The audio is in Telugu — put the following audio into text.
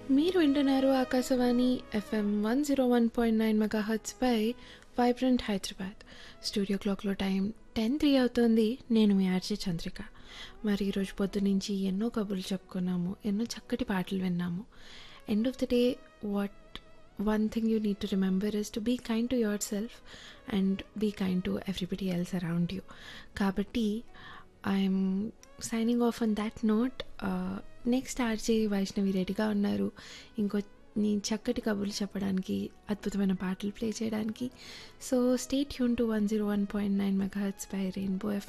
మీరు వింటున్నారు Akashvani FM one zero one point nine mega పై వైబ్రెంట్ హైదరాబాద్ స్టూడియో క్లాక్లో టైం టెన్ త్రీ అవుతుంది నేను మీ ఆర్జే చంద్రిక మరి ఈరోజు పొద్దు నుంచి ఎన్నో కబుర్లు చెప్పుకున్నాము ఎన్నో చక్కటి పాటలు విన్నాము end of the day what one thing you need to remember is to be kind to yourself and be kind to everybody else around you కాబట్టి I'm signing off on that note next RJ Vaishnavi రెడీగా ఉన్నారు ఇంకో నీ చక్కటి కబుర్లు చెప్పడానికి అద్భుతమైన పాటలు ప్లే చేయడానికి సో స్టేట్ యూన్ to one zero one point nine mega hertz by rainbow F